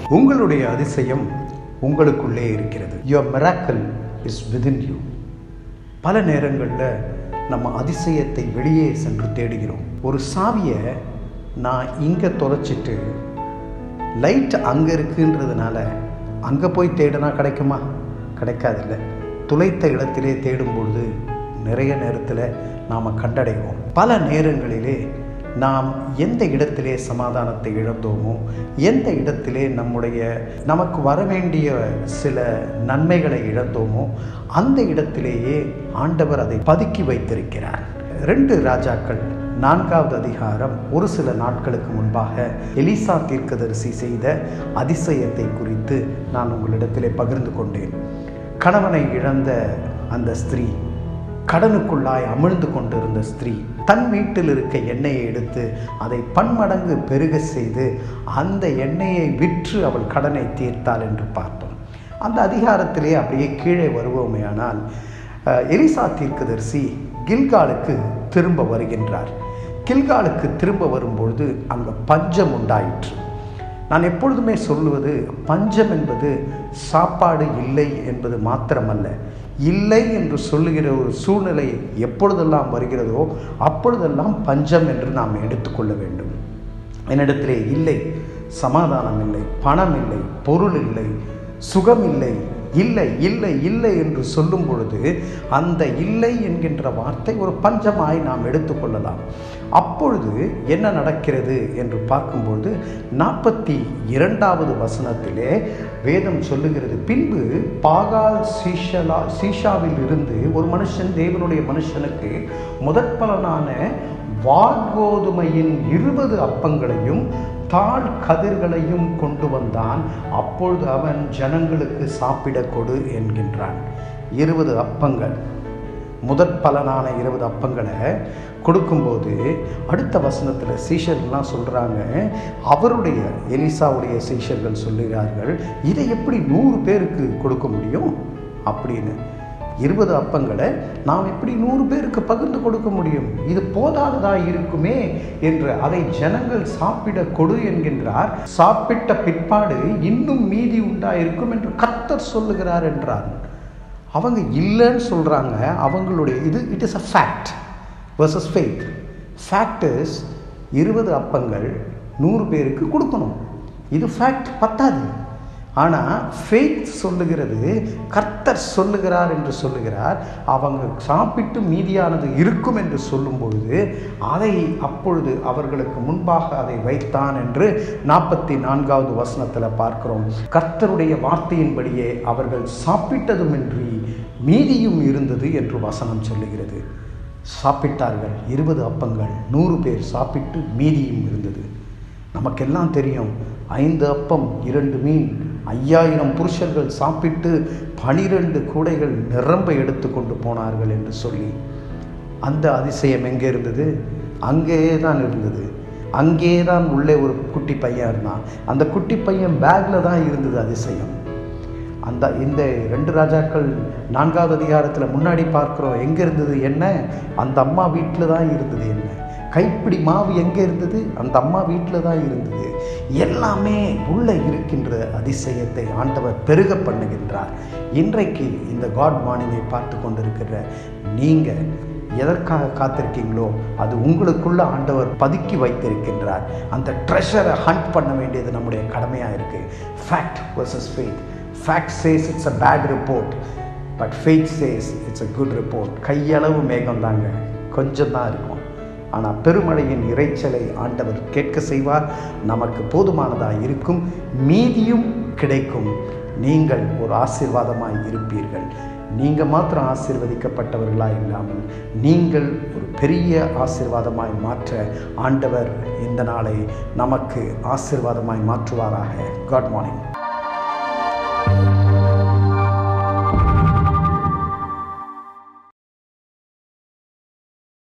உங்களுடைய அதிசயம் உங்களுக்குள்ளே இருக்கிறது your miracle is within you பல நேரங்களில் நம்ம அதிசயத்தை வெளியே சென்று தேடுகிறோம் ஒரு சாவியை நான் இங்கே தொலைச்சிட்டு லைட் அங்கே இருக்குன்றதுனால அங்கே போய் தேடினா கிடைக்குமா கிடைக்காதில்ல துளைத்த இடத்திலே தேடும் பொழுது நிறைய நேரத்தில் நாம் கண்டடைவோம் பல நேரங்களிலே நாம் எந்த இடத்திலே சமாதானத்தை இழந்தோமோ எந்த இடத்திலே நம்முடைய நமக்கு வர வேண்டிய சில நன்மைகளை இழந்தோமோ அந்த இடத்திலேயே ஆண்டவர் அதை பதுக்கி வைத்திருக்கிறார் ரெண்டு ராஜாக்கள் நான்காவது அதிகாரம் ஒரு சில நாட்களுக்கு முன்பாக எலிசா தீர்க்கதரிசி செய்த அதிசயத்தை குறித்து நான் உங்களிடத்திலே பகிர்ந்து கொண்டேன் கணவனை இழந்த அந்த ஸ்திரீ கடனுக்குள்ளாய் அமிழ்ந்து கொண்டிருந்த ஸ்திரீ தன் வீட்டில் இருக்க எண்ணெயை எடுத்து அதை பன்மடங்கு பெருக செய்து அந்த எண்ணெயை விற்று அவள் கடனை தீர்த்தாள் என்று பார்த்தோம் அந்த அதிகாரத்திலே அப்படியே கீழே வருவோமேயானால் எலிசா தீர்க்கதரிசி கில்காலுக்கு திரும்ப வருகின்றார் கில்காலுக்கு திரும்ப வரும்பொழுது அங்கே பஞ்சம் உண்டாயிற்று நான் எப்பொழுதுமே சொல்லுவது பஞ்சம் என்பது சாப்பாடு இல்லை என்பது மாத்திரமல்ல இல்லை என்று சொல்லுகிற ஒரு சூழ்நிலை எப்பொழுதெல்லாம் வருகிறதோ அப்பொழுதெல்லாம் பஞ்சம் என்று நாம் எடுத்துக்கொள்ள வேண்டும் என்னிடத்திலே இல்லை சமாதானம் இல்லை பணம் இல்லை பொருள் இல்லை சுகம் இல்லை இல்லை இல்லை இல்லை என்று சொல்லும் பொழுது அந்த இல்லை என்கின்ற வார்த்தை ஒரு பஞ்சமாய் நாம் எடுத்துக்கொள்ளலாம் அப்பொழுது என்ன நடக்கிறது என்று பார்க்கும்பொழுது நாற்பத்தி இரண்டாவது வசனத்திலே வேதம் சொல்லுகிறது பின்பு பாகால் சீஷலா சீஷாவில் இருந்து ஒரு மனுஷன் தேவனுடைய மனுஷனுக்கு முதற் பலனான வார்கோதுமையின் இருபது அப்பங்களையும் தாழ் கதிர்களையும் கொண்டு வந்தான் அப்பொழுது அவன் ஜனங்களுக்கு சாப்பிட கொடு என்கின்றான் இருபது அப்பங்கள் முதற் பலனான இருபது அப்பங்களை கொடுக்கும்போது அடுத்த வசனத்தில் சீஷர்கள்லாம் சொல்கிறாங்க அவருடைய எலிசாவுடைய சீஷர்கள் சொல்லுகிறார்கள் இதை எப்படி நூறு பேருக்கு கொடுக்க முடியும் அப்படின்னு இருபது அப்பங்களை நாம் எப்படி நூறு பேருக்கு பகிர்ந்து கொடுக்க முடியும் இது போதாததா இருக்குமே என்று அதை ஜனங்கள் சாப்பிட கொடு என்கின்றார் சாப்பிட்ட பிற்பாடு இன்னும் மீதி உண்டாயிருக்கும் என்று கத்தர் சொல்லுகிறார் என்றார் அவங்க இல்லைன்னு சொல்கிறாங்க அவங்களுடைய இது it is a fact versus faith fact is இருபது அப்பங்கள் நூறு பேருக்கு கொடுக்கணும் இது ஃபேக்ட் பத்தாது ஆனால் ஃபெய்த் சொல்லுகிறது கர்த்தர் சொல்லுகிறார் என்று சொல்லுகிறார் அவங்க சாப்பிட்டு மீதியானது இருக்கும் என்று சொல்லும் பொழுது அதை அப்பொழுது அவர்களுக்கு முன்பாக அதை வைத்தான் என்று நாற்பத்தி நான்காவது வசனத்தில் பார்க்கிறோம் கர்த்தருடைய வார்த்தையின்படியே அவர்கள் சாப்பிட்டதுமின்றி மீதியும் இருந்தது என்று வசனம் சொல்லுகிறது சாப்பிட்டார்கள் இருபது அப்பங்கள் நூறு பேர் சாப்பிட்டு மீதியும் இருந்தது நமக்கெல்லாம் தெரியும் ஐந்து அப்பம் இரண்டு மீன் ஐயாயிரம் புருஷர்கள் சாப்பிட்டு பனிரெண்டு கூடைகள் நிரம்ப எடுத்து கொண்டு போனார்கள் என்று சொல்லி அந்த அதிசயம் எங்கே இருந்தது அங்கே தான் இருந்தது அங்கே தான் உள்ளே ஒரு குட்டி பையன் இருந்தான் அந்த குட்டி பையன் பேக்கில் தான் இருந்தது அதிசயம் அந்த இந்த ரெண்டு ராஜாக்கள் நான்காவது அதிகாரத்தில் முன்னாடி பார்க்குறோம் எங்கே இருந்தது என்ன அந்த அம்மா வீட்டில் தான் இருந்தது என்ன கைப்பிடி மாவு எங்கே இருந்தது அந்த அம்மா வீட்டில் தான் இருந்தது எல்லாமே உள்ளே இருக்கின்ற அதிசயத்தை ஆண்டவர் பெருக பண்ணுகின்றார் இன்றைக்கு இந்த காட் மார்னிங்கை பார்த்து கொண்டிருக்கிற நீங்கள் எதற்காக காத்திருக்கீங்களோ அது உங்களுக்குள்ள ஆண்டவர் பதுக்கி வைத்திருக்கின்றார் அந்த ட்ரெஷரை ஹண்ட் பண்ண வேண்டியது நம்முடைய கடமையாக இருக்குது fact versus faith fact says it's a bad report but faith says it's a good report கையளவு மேகம் தாங்க கொஞ்சம் தான் இருக்கும் ஆனால் பெருமழையின் இறைச்சலை ஆண்டவர் கேட்க செய்வார் நமக்கு போதுமானதாக இருக்கும் மீதியும் கிடைக்கும் நீங்கள் ஒரு ஆசீர்வாதமாய் இருப்பீர்கள் நீங்கள் மாத்திரம் ஆசீர்வதிக்கப்பட்டவர்களாக இல்லாமல் நீங்கள் ஒரு பெரிய ஆசீர்வாதமாய் மாற்ற ஆண்டவர் இந்த நாளை நமக்கு ஆசீர்வாதமாய் மாற்றுவாராக காட் மார்னிங்